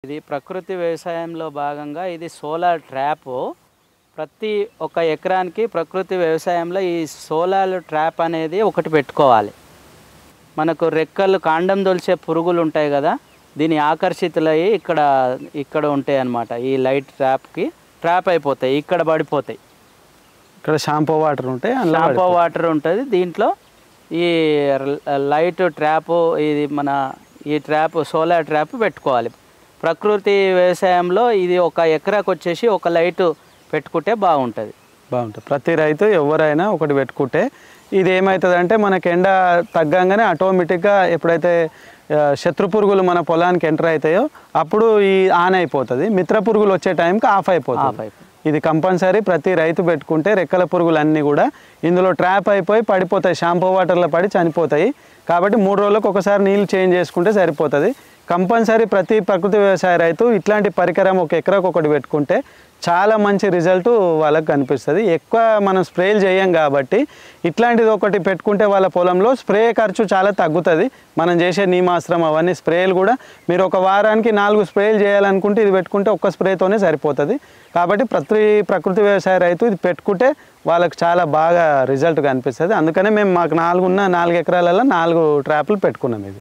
ఇది ప్రకృతి వ్యవసాయంలో భాగంగా ఇది సోలార్ ట్రాప్ ప్రతి ఒక్క ఎకరానికి ప్రకృతి వ్యవసాయంలో ఈ సోలార్ ట్రాప్ అనేది ఒకటి పెట్టుకోవాలి మనకు రెక్కలు కాండం దొలిచే పురుగులు ఉంటాయి కదా దీని ఆకర్షితులయ్యి ఇక్కడ ఇక్కడ ఉంటాయి అన్నమాట ఈ లైట్ ట్రాప్కి ట్రాప్ అయిపోతాయి ఇక్కడ పడిపోతాయి ఇక్కడ షాంపూ వాటర్ ఉంటాయి అందులో షాంపూ వాటర్ ఉంటుంది దీంట్లో ఈ లైట్ ట్రాప్ ఇది మన ఈ ట్రాప్ సోలార్ ట్రాప్ పెట్టుకోవాలి ప్రకృతి వ్యవసాయంలో ఇది ఒక ఎకరాకు వచ్చేసి ఒక లైట్ పెట్టుకుంటే బాగుంటుంది బాగుంటుంది ప్రతి రైతు ఎవరైనా ఒకటి పెట్టుకుంటే ఇది ఏమవుతుందంటే మనకి ఎండ తగ్గంగానే ఆటోమేటిక్గా ఎప్పుడైతే ఆ, శత్రు పురుగులు మన పొలానికి ఎంటర్ అవుతాయో అప్పుడు ఈ ఆన్ అయిపోతుంది మిత్ర పురుగులు వచ్చే టైంకి ఆఫ్ ఆఫ్ అయిపోతుంది అయిపోతుంది ఇది కంపల్సరీ ప్రతి రైతు పెట్టుకుంటే రెక్కల పురుగులు అన్నీ కూడా ఇందులో ట్రాప్ అయిపోయి పడిపోతాయి షాంపూ వాటర్లో పడి చనిపోతాయి కాబట్టి మూడు రోజులకు ఒకసారి నీళ్ళు చేంజ్ చేసుకుంటే సరిపోతుంది కంపల్సరీ ప్రతి ప్రకృతి వ్యవసాయ రైతు ఇట్లాంటి పరికరం ఒక ఎకరాకు ఒకటి పెట్టుకుంటే చాలా మంచి రిజల్ట్ వాళ్ళకి కనిపిస్తుంది ఎక్కువ మనం స్ప్రేలు చేయం కాబట్టి ఇట్లాంటిది ఒకటి పెట్టుకుంటే వాళ్ళ పొలంలో స్ప్రే ఖర్చు చాలా తగ్గుతుంది మనం చేసే నీమాస్త్రం అవన్నీ స్ప్రేలు కూడా మీరు ఒక వారానికి నాలుగు స్ప్రేలు చేయాలనుకుంటే ఇది పెట్టుకుంటే ఒక్క స్ప్రేతోనే సరిపోతుంది కాబట్టి ప్రతి ప్రకృతి వ్యవసాయ రైతు ఇది పెట్టుకుంటే వాళ్ళకి చాలా బాగా రిజల్ట్ కనిపిస్తుంది అందుకనే మేము మాకు నాలుగున్న నాలుగు ఎకరాలలో నాలుగు ట్రాప్లు పెట్టుకున్నాం ఇది